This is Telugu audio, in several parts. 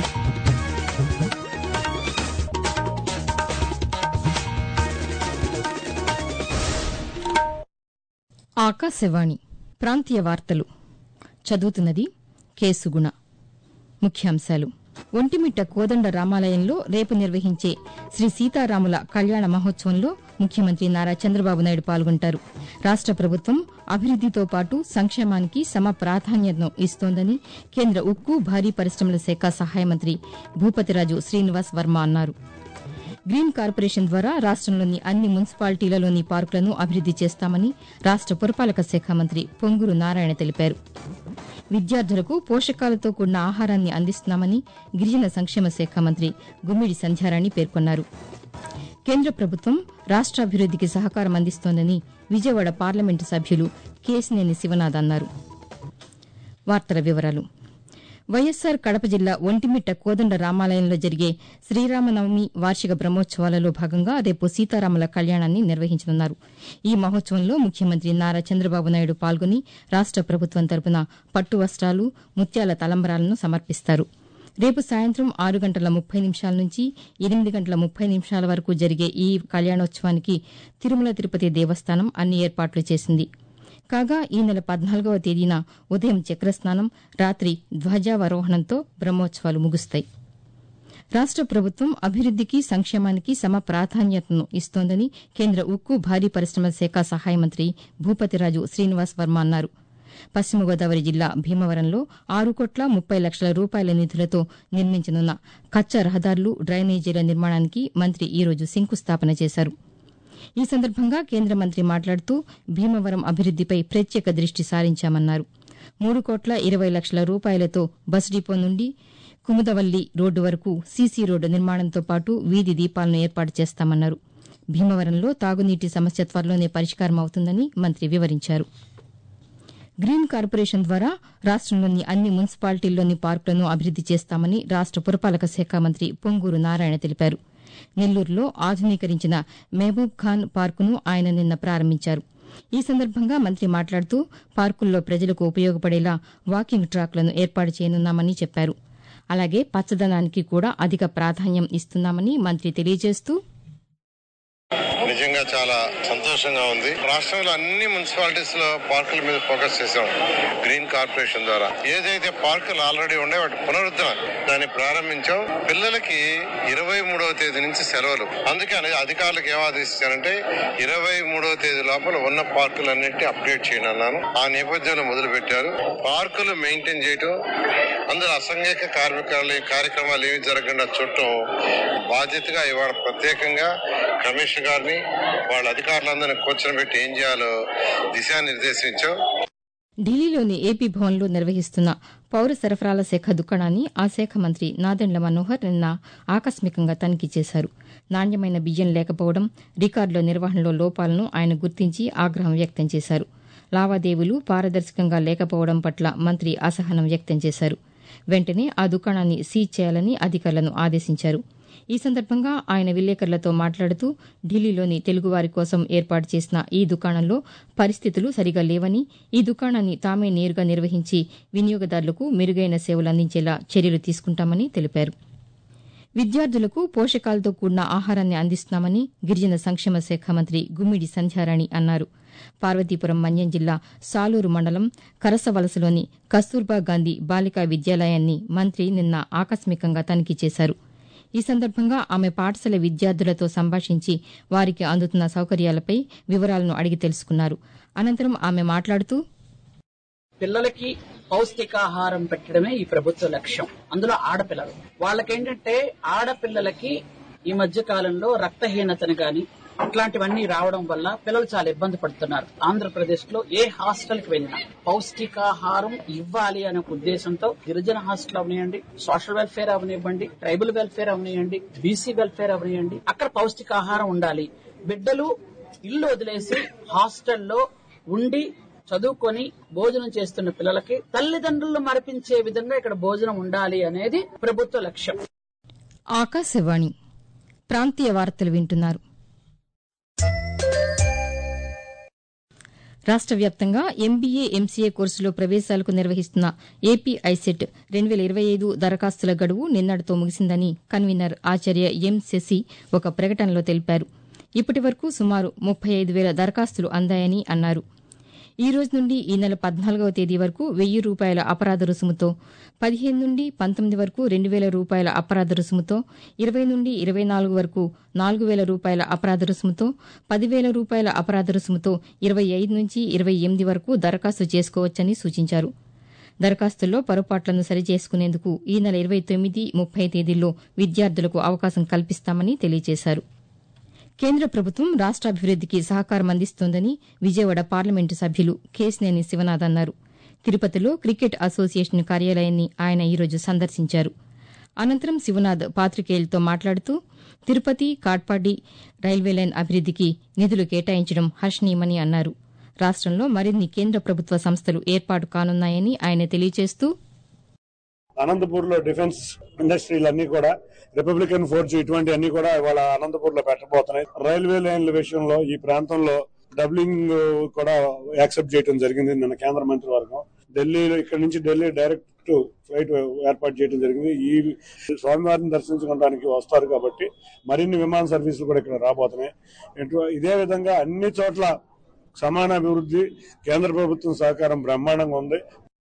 ఆకాశవాణి ప్రాంతీయ వార్తలు చదువుతున్నది కేసుగుణ ముఖ్యాంశాలు ఒంటిమిట్ట కోదండ రామాలయంలో రేపు నిర్వహించే శ్రీ సీతారాముల కళ్యాణ మహోత్సవంలో ముఖ్యమంత్రి నారా చంద్రబాబు నాయుడు పాల్గొంటారు రాష్ట ప్రభుత్వం అభివృద్దితో పాటు సంక్షేమానికి సమ ప్రాధాన్యతను ఇస్తోందని కేంద్ర ఉక్కు భారీ పరిశ్రమల శాఖ సహాయ మంత్రి భూపతిరాజు శ్రీనివాస్ వర్మ అన్నారు గ్రీన్ కార్పొరేషన్ ద్వారా రాష్టంలోని అన్ని మున్సిపాలిటీలలోని పార్కులను అభివృద్ది చేస్తామని రాష్ట పురపాలక శాఖ మంత్రి పొంగూరు నారాయణ తెలిపారు విద్యార్థులకు పోషకాలతో కూడిన ఆహారాన్ని అందిస్తున్నామని గిరిజన సంక్షేమ శాఖ మంత్రి గుమ్మిడి సంధ్యారాణి పేర్కొన్నారు కేంద్ర ప్రభుత్వం రాష్ట్రాభివృద్దికి సహకారం అందిస్తోందని విజయవాడ పార్లమెంటు సభ్యులు కేసినేని శివనాథ్ అన్నారు వార్తల వివరాలు వైఎస్సార్ కడప జిల్లా ఒంటిమిట్ట కోదండ రామాలయంలో జరిగే శ్రీరామనవమి వార్షిక బ్రహ్మోత్సవాలలో భాగంగా రేపు సీతారాముల కళ్యాణాన్ని నిర్వహించనున్నారు ఈ మహోత్సవంలో ముఖ్యమంత్రి నారా చంద్రబాబు నాయుడు పాల్గొని రాష్ట ప్రభుత్వం తరపున పట్టు వస్త్రాలు ముత్యాల తలంబరాలను సమర్పిస్తారు రేపు సాయంత్రం ఆరు గంటల ముప్పై నిమిషాల నుంచి ఎనిమిది గంటల ముప్పై నిమిషాల వరకు జరిగే ఈ కళ్యాణోత్సవానికి తిరుమల తిరుపతి దేవస్థానం అన్ని ఏర్పాట్లు చేసింది కాగా ఈ నెల పద్నాలుగవ తేదీన ఉదయం చక్రస్నానం రాత్రి ధ్వజావరోహణంతో బ్రహ్మోత్సవాలు ముగుస్తాయి రాష్ట ప్రభుత్వం అభివృద్దికి సంక్షేమానికి సమ ప్రాధాన్యతను ఇస్తోందని కేంద్ర ఉక్కు భారీ పరిశ్రమల శాఖ సహాయ మంత్రి భూపతిరాజు శ్రీనివాస్ వర్మ అన్నారు పశ్చిమ గోదావరి జిల్లా భీమవరంలో ఆరు కోట్ల ముప్పై లక్షల రూపాయల నిధులతో నిర్మించనున్న కచ్చా రహదారులు డ్రైనేజీల నిర్మాణానికి మంత్రి ఈరోజు శంకుస్థాపన చేశారు ఈ సందర్భంగా కేంద్ర మంత్రి మాట్లాడుతూ భీమవరం అభివృద్దిపై ప్రత్యేక దృష్టి సారించామన్నారు మూడు కోట్ల ఇరవై లక్షల రూపాయలతో బస్ డిపో నుండి కుముదవల్లి రోడ్డు వరకు సీసీ రోడ్డు నిర్మాణంతో పాటు వీధి దీపాలను ఏర్పాటు చేస్తామన్నారు భీమవరంలో తాగునీటి సమస్య త్వరలోనే పరిష్కారం అవుతుందని మంత్రి వివరించారు గ్రీన్ కార్పొరేషన్ ద్వారా రాష్టంలోని అన్ని మున్సిపాలిటీల్లోని పార్కులను అభివృద్ది చేస్తామని రాష్ట పురపాలక శాఖ మంత్రి పొంగూరు నారాయణ తెలిపారు నెల్లూరులో ఆధునీకరించిన మహబూబ్ ఖాన్ పార్కును ఆయన నిన్న ప్రారంభించారు ఈ సందర్భంగా మంత్రి మాట్లాడుతూ పార్కుల్లో ప్రజలకు ఉపయోగపడేలా వాకింగ్ ట్రాక్లను ఏర్పాటు చేయనున్నామని చెప్పారు అలాగే పచ్చదనానికి కూడా అధిక ప్రాధాన్యం ఇస్తున్నామని మంత్రి తెలియజేస్తూ నిజంగా చాలా సంతోషంగా ఉంది రాష్ట్రంలో అన్ని మున్సిపాలిటీస్ లో పార్కుల మీద ఫోకస్ చేసాం గ్రీన్ కార్పొరేషన్ ద్వారా ఏదైతే పార్కులు ఆల్రెడీ ఉండే వాటి పునరుద్ధరణ దాన్ని ప్రారంభించాం పిల్లలకి ఇరవై మూడవ తేదీ నుంచి సెలవులు అందుకని అధికారులకు ఏం ఆదేశించారంటే ఇరవై మూడవ తేదీ లోపల ఉన్న పార్కులన్నింటినీ అప్డేట్ చేయండి అన్నాను ఆ నేపథ్యంలో మొదలు పెట్టారు పార్కులు మెయింటైన్ చేయటం అందులో అసంఘిక కార్మికాలు కార్యక్రమాలు ఏమి జరగకుండా చూడటం బాధ్యతగా ఇవాళ ప్రత్యేకంగా కమిషనర్ గారిని వాళ్ళ అధికారులందరినీ కూర్చొని పెట్టి ఏం చేయాలో దిశానిర్దేశించాం ఢిల్లీలోని ఏపీ భవన్లో నిర్వహిస్తున్న పౌర సరఫరాల శాఖ దుకాణాన్ని ఆ శాఖ మంత్రి నాదెండ్ల మనోహర్ నిన్న ఆకస్మికంగా తనిఖీ చేశారు నాణ్యమైన బియ్యం లేకపోవడం రికార్డుల నిర్వహణలో లోపాలను ఆయన గుర్తించి ఆగ్రహం వ్యక్తం చేశారు లావాదేవీలు పారదర్శకంగా లేకపోవడం పట్ల మంత్రి అసహనం వ్యక్తం చేశారు వెంటనే ఆ దుకాణాన్ని సీజ్ చేయాలని అధికారులను ఆదేశించారు ఈ సందర్భంగా ఆయన విలేకరులతో మాట్లాడుతూ ఢిల్లీలోని తెలుగువారి కోసం ఏర్పాటు చేసిన ఈ దుకాణంలో పరిస్థితులు సరిగా లేవని ఈ దుకాణాన్ని తామే నేరుగా నిర్వహించి వినియోగదారులకు మెరుగైన సేవలు అందించేలా చర్యలు తీసుకుంటామని తెలిపారు విద్యార్థులకు పోషకాలతో కూడిన ఆహారాన్ని అందిస్తున్నామని గిరిజన సంక్షేమ శాఖ మంత్రి గుమ్మిడి సంధ్యారాణి అన్నారు పార్వతీపురం మన్యం జిల్లా సాలూరు మండలం కరసవలసలోని కస్తూర్బా గాంధీ బాలికా విద్యాలయాన్ని మంత్రి నిన్న ఆకస్మికంగా తనిఖీ చేశారు ఈ సందర్భంగా ఆమె పాఠశాల విద్యార్థులతో సంభాషించి వారికి అందుతున్న సౌకర్యాలపై వివరాలను అడిగి తెలుసుకున్నారు అనంతరం ఆమె మాట్లాడుతూ పిల్లలకి పౌష్టికాహారం పెట్టడమే ఈ ప్రభుత్వ లక్ష్యం అందులో ఆడపిల్లలు వాళ్ళకేంటంటే ఆడపిల్లలకి ఈ మధ్య కాలంలో రక్తహీనతను గాని ఇట్లాంటివన్నీ రావడం వల్ల పిల్లలు చాలా ఇబ్బంది పడుతున్నారు ఆంధ్రప్రదేశ్ లో ఏ హాస్టల్ కి వెళ్ళినా పౌష్టికాహారం ఇవ్వాలి అనే ఒక ఉద్దేశంతో గిరిజన హాస్టల్ అవనియండి సోషల్ వెల్ఫేర్ అవనివ్వండి ట్రైబల్ వెల్ఫేర్ అవనియండి బీసీ వెల్ఫేర్ అవనియండి అక్కడ పౌష్టికాహారం ఉండాలి బిడ్డలు ఇల్లు వదిలేసి హాస్టల్లో ఉండి చదువుకొని భోజనం చేస్తున్న పిల్లలకి తల్లిదండ్రులు మరిపించే విధంగా ఇక్కడ భోజనం ఉండాలి అనేది ప్రభుత్వ లక్ష్యం ఆకాశవాణి ప్రాంతీయ వార్తలు వింటున్నారు రాష్ట వ్యాప్తంగా ఎంబీఏ ఎంసీఏ కోర్సులో ప్రవేశాలకు నిర్వహిస్తున్న ఏపీ ఐసెట్ రెండు వేల ఇరవై ఐదు దరఖాస్తుల గడువు నిన్నటితో ముగిసిందని కన్వీనర్ ఆచార్య ఎం శశి ఒక ప్రకటనలో తెలిపారు ఇప్పటి వరకు సుమారు ముప్పై ఐదు వేల దరఖాస్తులు అందాయని అన్నారు ఈ రోజు నుండి ఈ నెల పద్నాలుగవ తేదీ వరకు వెయ్యి రూపాయల అపరాధ రుసుముతో పదిహేను నుండి పంతొమ్మిది వరకు రెండు వేల రూపాయల అపరాధ రుసుముతో ఇరవై నుండి ఇరవై నాలుగు వరకు నాలుగు వేల రూపాయల అపరాధ రుసుముతో పదివేల రూపాయల అపరాధ రుసుముతో ఇరవై ఐదు నుంచి ఇరవై ఎనిమిది వరకు దరఖాస్తు చేసుకోవచ్చని సూచించారు దరఖాస్తుల్లో పొరపాట్లను సరిచేసుకునేందుకు ఈ నెల ఇరవై తొమ్మిది ముప్పై తేదీల్లో విద్యార్థులకు అవకాశం కల్పిస్తామని తెలియజేశారు కేంద్ర ప్రభుత్వం రాష్ట్రాభివృద్దికి సహకారం అందిస్తోందని విజయవాడ పార్లమెంటు సభ్యులు కేశినేని శివనాథ్ అన్నారు తిరుపతిలో క్రికెట్ అసోసియేషన్ కార్యాలయాన్ని ఆయన ఈరోజు సందర్శించారు అనంతరం శివనాథ్ పాతికేయులతో మాట్లాడుతూ తిరుపతి కాట్పాడి రైల్వే లైన్ అభివృద్దికి నిధులు కేటాయించడం హర్షణీయమని అన్నారు రాష్టంలో మరిన్ని కేంద్ర ప్రభుత్వ సంస్థలు ఏర్పాటు కానున్నాయని ఆయన తెలియజేస్తూ అనంతపూర్ లో డిఫెన్స్ ఇండస్ట్రీలు అన్ని కూడా రిపబ్లికన్ ఫోర్స్ ఇటువంటి అన్ని కూడా ఇవాళ అనంతపూర్ లో పెట్టబోతున్నాయి రైల్వే లైన్ల విషయంలో ఈ ప్రాంతంలో డబ్లింగ్ కూడా యాక్సెప్ట్ చేయడం జరిగింది నిన్న కేంద్ర మంత్రివర్గం ఢిల్లీలో ఇక్కడ నుంచి ఢిల్లీ డైరెక్ట్ ఫ్లైట్ ఏర్పాటు చేయడం జరిగింది ఈ స్వామివారిని దర్శించుకోవడానికి వస్తారు కాబట్టి మరిన్ని విమాన సర్వీసులు కూడా ఇక్కడ రాబోతున్నాయి ఇటు- ఇదే విధంగా అన్ని చోట్ల సమాన అభివృద్ధి కేంద్ర ప్రభుత్వం సహకారం బ్రహ్మాండంగా ఉంది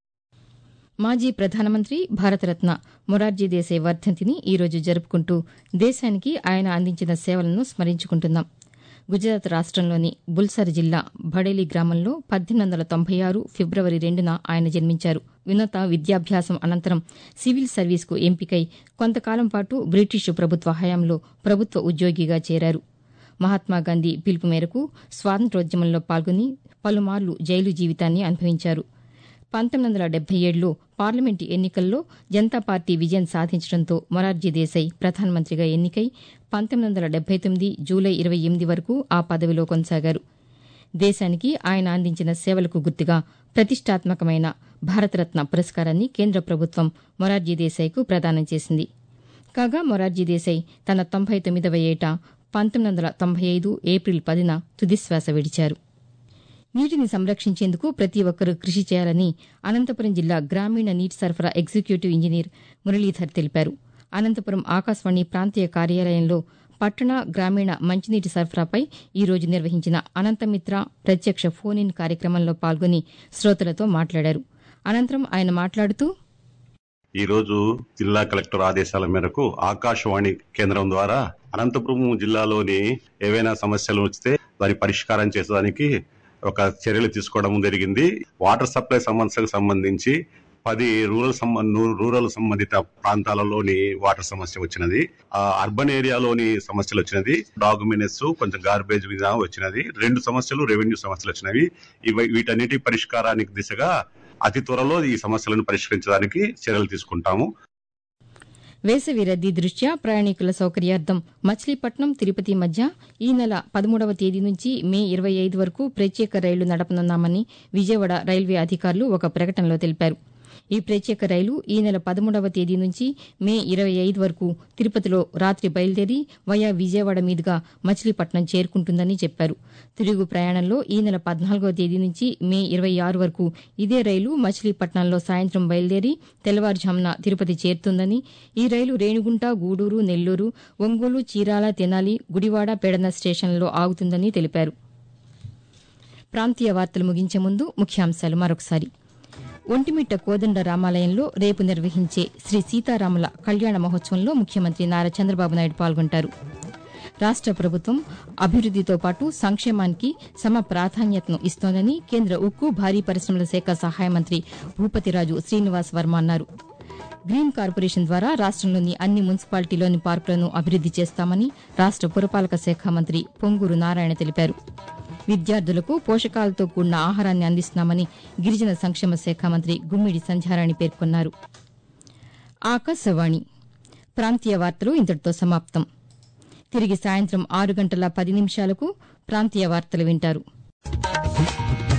మాజీ ప్రధానమంత్రి భారతరత్న మొరార్జీ దేశాయ్ వర్ధంతిని ఈరోజు జరుపుకుంటూ దేశానికి ఆయన అందించిన సేవలను స్మరించుకుంటున్నాం గుజరాత్ రాష్టంలోని బుల్సర్ జిల్లా బడేలి గ్రామంలో పద్దెనిమిది వందల తొంభై ఆరు ఫిబ్రవరి రెండున ఆయన జన్మించారు ఉన్నత విద్యాభ్యాసం అనంతరం సివిల్ సర్వీస్కు ఎంపికై కొంతకాలం పాటు బ్రిటిష్ ప్రభుత్వ హయాంలో ప్రభుత్వ ఉద్యోగిగా చేరారు మహాత్మాగాంధీ పిలుపు మేరకు స్వాతంత్రోద్యమంలో పాల్గొని పలుమార్లు జైలు జీవితాన్ని అనుభవించారు పంతొమ్మిది వందల డెబ్బై ఏడులో పార్లమెంటు ఎన్నికల్లో జనతా పార్టీ విజయం సాధించడంతో మొరార్జీ దేశాయ్ ప్రధానమంత్రిగా ఎన్నికై పంతొమ్మిది వందల డెబ్బై తొమ్మిది జూలై ఇరవై ఎనిమిది వరకు ఆ పదవిలో కొనసాగారు దేశానికి ఆయన అందించిన సేవలకు గుర్తుగా ప్రతిష్టాత్మకమైన భారతరత్న పురస్కారాన్ని కేంద్ర ప్రభుత్వం మొరార్జీ దేశాయ్కు ప్రదానం చేసింది కాగా మొరార్జీ దేశాయ్ తన తొంభై తొమ్మిదవ ఏట పంతొమ్మిది వందల తొంభై ఐదు ఏప్రిల్ పదిన తుదిశ్వాస విడిచారు నీటిని సంరక్షించేందుకు ప్రతి ఒక్కరూ కృషి చేయాలని అనంతపురం జిల్లా గ్రామీణ నీటి సరఫరా ఎగ్జిక్యూటివ్ ఇంజనీర్ మురళీధర్ తెలిపారు అనంతపురం ఆకాశవాణి ప్రాంతీయ కార్యాలయంలో పట్టణ గ్రామీణ మంచినీటి సరఫరాపై ఈ రోజు నిర్వహించిన అనంతమిత్ర ప్రత్యక్ష ఫోన్ ఇన్ కార్యక్రమంలో పాల్గొని శ్రోతలతో మాట్లాడారు అనంతరం ఆయన మాట్లాడుతూ ఈ రోజు జిల్లా కలెక్టర్ ఆదేశాల మేరకు ఆకాశవాణి కేంద్రం ద్వారా అనంతపురం జిల్లాలోని ఏవైనా సమస్యలు వస్తే దాని పరిష్కారం చేసేదానికి ఒక చర్యలు తీసుకోవడం జరిగింది వాటర్ సప్లై సమస్యకు సంబంధించి పది రూరల్ సంబ- ను- రూరల్ సంబంధిత ప్రాంతాలలోని వాటర్ సమస్య వచ్చినది ఆ అర్బన్ ఏరియాలోని సమస్యలు వచ్చినది డాక్యుమెంట్స్ కొంచెం గార్బేజ్ మీద వచ్చినది రెండు సమస్యలు రెవెన్యూ సమస్యలు వచ్చినవి ఇవి వీటన్నిటి పరిష్కారానికి దిశగా అతి త్వరలో ఈ సమస్యలను పరిష్కరించడానికి చర్యలు తీసుకుంటాము వేసవి రద్దీ దృష్ట్యా ప్రయాణికుల సౌకర్యార్థం మచిలీపట్నం తిరుపతి మధ్య ఈ నెల పదమూడవ తేదీ నుంచి మే ఇరవై ఐదు వరకు ప్రత్యేక రైళ్లు నడపనున్నామని విజయవాడ రైల్వే అధికారులు ఒక ప్రకటనలో తెలిపారు ఈ ప్రత్యేక రైలు ఈ నెల పదమూడవ తేదీ నుంచి మే ఇరవై ఐదు వరకు తిరుపతిలో రాత్రి బయలుదేరి వయా విజయవాడ మీదుగా మచిలీపట్నం చేరుకుంటుందని చెప్పారు తిరుగు ప్రయాణంలో ఈ నెల పద్నాలుగవ తేదీ నుంచి మే ఇరవై ఆరు వరకు ఇదే రైలు మచిలీపట్నంలో సాయంత్రం బయలుదేరి తెల్లవారుజామున తిరుపతి చేరుతుందని ఈ రైలు రేణిగుంట గూడూరు నెల్లూరు ఒంగోలు చీరాల తెనాలి గుడివాడ పెడన స్టేషన్లలో ఆగుతుందని తెలిపారు ప్రాంతీయ వార్తలు ముగించే ముందు ముఖ్యాంశాలు మరొకసారి ఒంటిమిట్ట కోదండ రామాలయంలో రేపు నిర్వహించే శ్రీ సీతారాముల కళ్యాణ మహోత్సవంలో ముఖ్యమంత్రి నారా చంద్రబాబు నాయుడు పాల్గొంటారు రాష్ట ప్రభుత్వం అభివృద్దితో పాటు సంక్షేమానికి సమ ప్రాధాన్యతను ఇస్తోందని కేంద్ర ఉక్కు భారీ పరిశ్రమల శాఖ సహాయ మంత్రి భూపతిరాజు శ్రీనివాస్ వర్మ అన్నారు గ్రీన్ కార్పొరేషన్ ద్వారా రాష్టంలోని అన్ని మున్సిపాలిటీలోని పార్కులను అభివృద్ది చేస్తామని రాష్ట పురపాలక శాఖ మంత్రి పొంగూరు నారాయణ తెలిపారు విద్యార్థులకు పోషకాలతో కూడిన ఆహారాన్ని అందిస్తున్నామని గిరిజన సంక్షేమ శాఖ మంత్రి గుమ్మిడి సంధ్యారాణి పేర్కొన్నారు ఆకాశవాణి ప్రాంతీయ వార్తలు ఇంతటితో సమాప్తం తిరిగి సాయంత్రం ఆరు గంటల పది నిమిషాలకు ప్రాంతీయ వార్తలు వింటారు